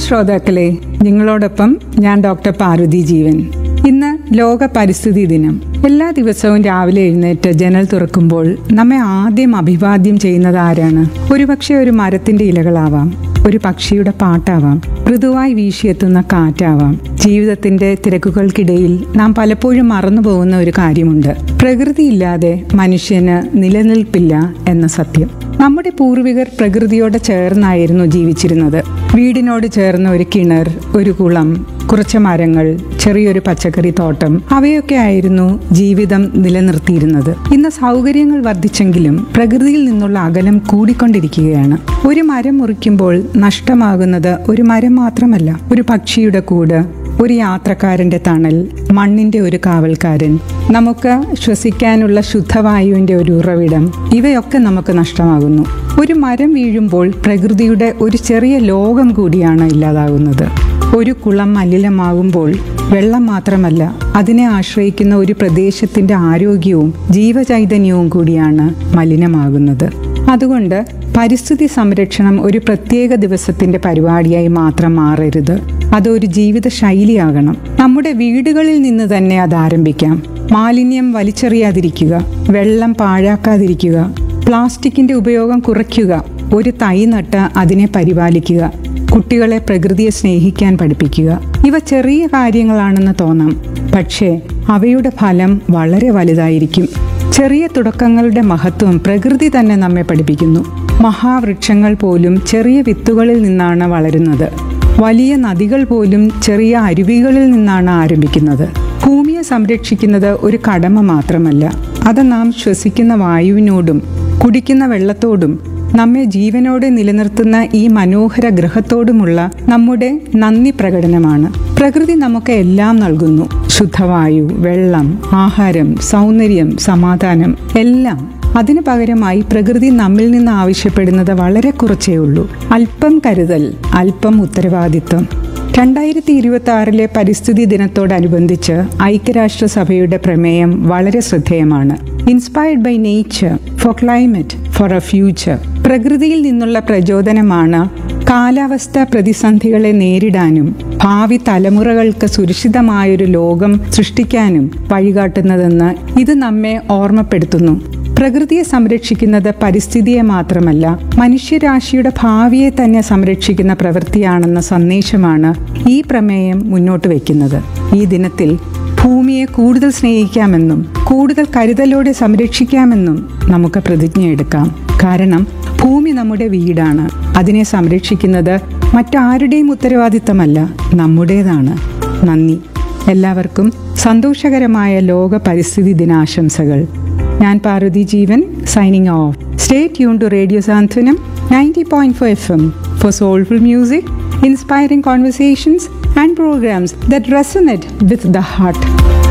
ശ്രോതാക്കളെ നിങ്ങളോടൊപ്പം ഞാൻ ഡോക്ടർ പാർവതി ജീവൻ ഇന്ന് ലോക പരിസ്ഥിതി ദിനം എല്ലാ ദിവസവും രാവിലെ എഴുന്നേറ്റ് ജനൽ തുറക്കുമ്പോൾ നമ്മെ ആദ്യം അഭിവാദ്യം ചെയ്യുന്നത് ആരാണ് ഒരുപക്ഷെ ഒരു മരത്തിന്റെ ഇലകളാവാം ഒരു പക്ഷിയുടെ പാട്ടാവാം മൃദുവായി വീശിയെത്തുന്ന കാറ്റാവാം ജീവിതത്തിന്റെ തിരക്കുകൾക്കിടയിൽ നാം പലപ്പോഴും മറന്നു പോകുന്ന ഒരു കാര്യമുണ്ട് പ്രകൃതിയില്ലാതെ മനുഷ്യന് നിലനിൽപ്പില്ല എന്ന സത്യം നമ്മുടെ പൂർവികർ പ്രകൃതിയോട് ചേർന്നായിരുന്നു ജീവിച്ചിരുന്നത് വീടിനോട് ചേർന്ന ഒരു കിണർ ഒരു കുളം കുറച്ച് മരങ്ങൾ ചെറിയൊരു പച്ചക്കറി തോട്ടം അവയൊക്കെ ആയിരുന്നു ജീവിതം നിലനിർത്തിയിരുന്നത് ഇന്ന് സൗകര്യങ്ങൾ വർദ്ധിച്ചെങ്കിലും പ്രകൃതിയിൽ നിന്നുള്ള അകലം കൂടിക്കൊണ്ടിരിക്കുകയാണ് ഒരു മരം മുറിക്കുമ്പോൾ നഷ്ടമാകുന്നത് ഒരു മരം മാത്രമല്ല ഒരു പക്ഷിയുടെ കൂട് ഒരു യാത്രക്കാരന്റെ തണൽ മണ്ണിന്റെ ഒരു കാവൽക്കാരൻ നമുക്ക് ശ്വസിക്കാനുള്ള ശുദ്ധവായുവിന്റെ ഒരു ഉറവിടം ഇവയൊക്കെ നമുക്ക് നഷ്ടമാകുന്നു ഒരു മരം വീഴുമ്പോൾ പ്രകൃതിയുടെ ഒരു ചെറിയ ലോകം കൂടിയാണ് ഇല്ലാതാകുന്നത് ഒരു കുളം മലിനമാകുമ്പോൾ വെള്ളം മാത്രമല്ല അതിനെ ആശ്രയിക്കുന്ന ഒരു പ്രദേശത്തിന്റെ ആരോഗ്യവും ജീവചൈതന്യവും കൂടിയാണ് മലിനമാകുന്നത് അതുകൊണ്ട് പരിസ്ഥിതി സംരക്ഷണം ഒരു പ്രത്യേക ദിവസത്തിന്റെ പരിപാടിയായി മാത്രം മാറരുത് അതൊരു ജീവിത ശൈലിയാകണം നമ്മുടെ വീടുകളിൽ നിന്ന് തന്നെ അത് ആരംഭിക്കാം മാലിന്യം വലിച്ചെറിയാതിരിക്കുക വെള്ളം പാഴാക്കാതിരിക്കുക പ്ലാസ്റ്റിക്കിന്റെ ഉപയോഗം കുറയ്ക്കുക ഒരു തൈ നട്ട് അതിനെ പരിപാലിക്കുക കുട്ടികളെ പ്രകൃതിയെ സ്നേഹിക്കാൻ പഠിപ്പിക്കുക ഇവ ചെറിയ കാര്യങ്ങളാണെന്ന് തോന്നാം പക്ഷേ അവയുടെ ഫലം വളരെ വലുതായിരിക്കും ചെറിയ തുടക്കങ്ങളുടെ മഹത്വം പ്രകൃതി തന്നെ നമ്മെ പഠിപ്പിക്കുന്നു മഹാവൃക്ഷങ്ങൾ പോലും ചെറിയ വിത്തുകളിൽ നിന്നാണ് വളരുന്നത് വലിയ നദികൾ പോലും ചെറിയ അരുവികളിൽ നിന്നാണ് ആരംഭിക്കുന്നത് ഭൂമിയെ സംരക്ഷിക്കുന്നത് ഒരു കടമ മാത്രമല്ല അത് നാം ശ്വസിക്കുന്ന വായുവിനോടും കുടിക്കുന്ന വെള്ളത്തോടും നമ്മെ ജീവനോടെ നിലനിർത്തുന്ന ഈ മനോഹര ഗ്രഹത്തോടുമുള്ള നമ്മുടെ നന്ദി പ്രകടനമാണ് പ്രകൃതി നമുക്ക് എല്ലാം നൽകുന്നു ശുദ്ധവായു വെള്ളം ആഹാരം സൗന്ദര്യം സമാധാനം എല്ലാം അതിനു പകരമായി പ്രകൃതി നമ്മിൽ നിന്ന് ആവശ്യപ്പെടുന്നത് വളരെ കുറച്ചേ ഉള്ളൂ അല്പം കരുതൽ അല്പം ഉത്തരവാദിത്വം രണ്ടായിരത്തി ഇരുപത്തി ആറിലെ പരിസ്ഥിതി ദിനത്തോടനുബന്ധിച്ച് ഐക്യരാഷ്ട്രസഭയുടെ പ്രമേയം വളരെ ശ്രദ്ധേയമാണ് inspired by nature for climate for a future പ്രകൃതിയിൽ നിന്നുള്ള പ്രചോദനമാണ് കാലാവസ്ഥ പ്രതിസന്ധികളെ നേരിടാനും ഭാവി തലമുറകൾക്ക് സുരക്ഷിതമായൊരു ലോകം സൃഷ്ടിക്കാനും വഴികാട്ടുന്നതെന്ന് ഇത് നമ്മെ ഓർമ്മപ്പെടുത്തുന്നു പ്രകൃതിയെ സംരക്ഷിക്കുന്നത് പരിസ്ഥിതിയെ മാത്രമല്ല മനുഷ്യരാശിയുടെ ഭാവിയെ തന്നെ സംരക്ഷിക്കുന്ന പ്രവൃത്തിയാണെന്ന സന്ദേശമാണ് ഈ പ്രമേയം മുന്നോട്ട് വയ്ക്കുന്നത് ഈ ദിനത്തിൽ ഭൂമിയെ കൂടുതൽ സ്നേഹിക്കാമെന്നും കൂടുതൽ കരുതലോടെ സംരക്ഷിക്കാമെന്നും നമുക്ക് പ്രതിജ്ഞയെടുക്കാം കാരണം ഭൂമി നമ്മുടെ വീടാണ് അതിനെ സംരക്ഷിക്കുന്നത് മറ്റാരുടെയും ഉത്തരവാദിത്തമല്ല നമ്മുടേതാണ് നന്ദി എല്ലാവർക്കും സന്തോഷകരമായ ലോക പരിസ്ഥിതി ദിനാശംസകൾ ഞാൻ Parvathy Jeevan signing off stay tune to radio Santhwanam ninety point four F M for soulful music inspiring conversations and programmes that resonate with the heart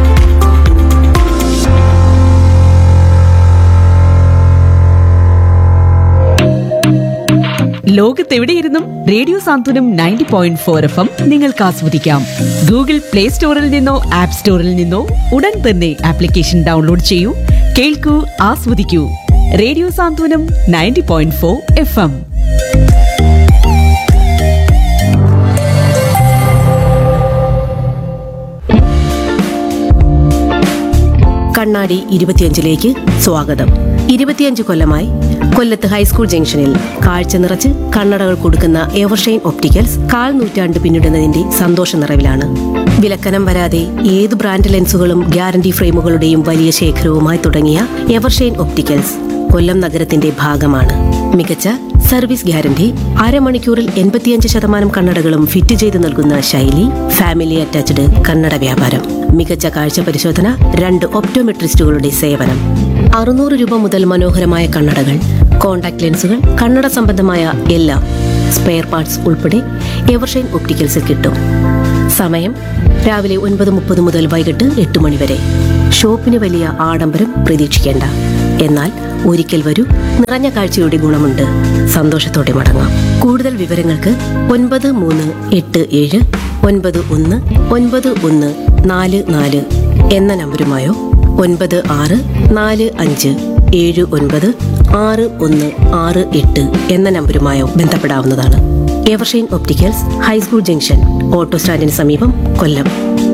ലോകത്തെവിടെയിരുന്നും radio Santhwanam ninety point four F M നിങ്ങൾക്ക് ആസ്വദിക്കാം ഗൂഗിൾ പ്ലേ സ്റ്റോറിൽ നിന്നോ app സ്റ്റോറിൽ നിന്നോ ഉടൻ തന്നെ application download ചെയ്യൂ കേൾക്കൂ ആസ്വദിക്കൂ radio Santhwanam ninety point four F M കണ്ണാടി ഇരുപത്തിയഞ്ചിലേക്ക് സ്വാഗതം ഇരുപത്തിയഞ്ച് കൊല്ലമായി കൊല്ലത്ത് ഹൈസ്കൂൾ ജംഗ്ഷനിൽ കാഴ്ച നിറച്ച് കണ്ണടകൾ കൊടുക്കുന്ന എവർഷൈൻ ഒപ്റ്റിക്കൽസ് കാൽ നൂറ്റാണ്ട് പിന്നിടുന്നതിന്റെ സന്തോഷ നിറവിലാണ് വിലക്കനം വരാതെ ഏത് ബ്രാൻഡ് ലെൻസുകളും ഗ്യാരണ്ടി ഫ്രെയിമുകളുടെയും വലിയ ശേഖരവുമായി തുടങ്ങിയ എവർഷൈൻ ഒപ്റ്റിക്കൽസ് കൊല്ലം നഗരത്തിന്റെ ഭാഗമാണ് മികച്ച സർവീസ് ഗ്യാരണ്ടി അരമണിക്കൂറിൽ എൺപത്തിയഞ്ച് ശതമാനം കണ്ണടകളും ഫിറ്റ് ചെയ്ത് നൽകുന്ന ശൈലി ഫാമിലി അറ്റാച്ച്ഡ് കണ്ണട വ്യാപാരം മികച്ച കാഴ്ച പരിശോധന രണ്ട് ഒപ്റ്റോമെട്രിസ്റ്റുകളുടെ സേവനം അറുന്നൂറ് രൂപ മുതൽ മനോഹരമായ കണ്ണടകൾ കോൺടാക്ട് ലെൻസുകൾ കണ്ണട സംബന്ധമായ എല്ലാം സ്പെയർ പാർട്സ് ഉൾപ്പെടെ എവർഷൈൻ ഒപ്റ്റിക്കൽസിൽ കിട്ടും സമയം രാവിലെ ഒൻപത് മുപ്പത് മുതൽ വൈകിട്ട് എട്ട് മണി വരെ ഷോപ്പിന് വലിയ ആഡംബരം പ്രതീക്ഷിക്കേണ്ട എന്നാൽ ഒരിക്കൽ വരൂ നിറഞ്ഞ കാഴ്ചയുടെ ഗുണമുണ്ട് സന്തോഷത്തോടെ മടങ്ങാം കൂടുതൽ വിവരങ്ങൾക്ക് ഒൻപത് മൂന്ന് എട്ട് ഏഴ് ഒൻപത് ഒന്ന് ഒൻപത് ഒന്ന് നാല് നാല് എന്ന നമ്പരുമായോ ഒൻപത് ആറ് നാല് അഞ്ച് ഏഴ് ഒൻപത് ആറ് ഒന്ന് ആറ് എട്ട് എന്ന നമ്പരുമായോ ബന്ധപ്പെടാവുന്നതാണ് Evershine opticals high school junction auto സ്റ്റാൻഡിന് സമീപം കൊല്ലം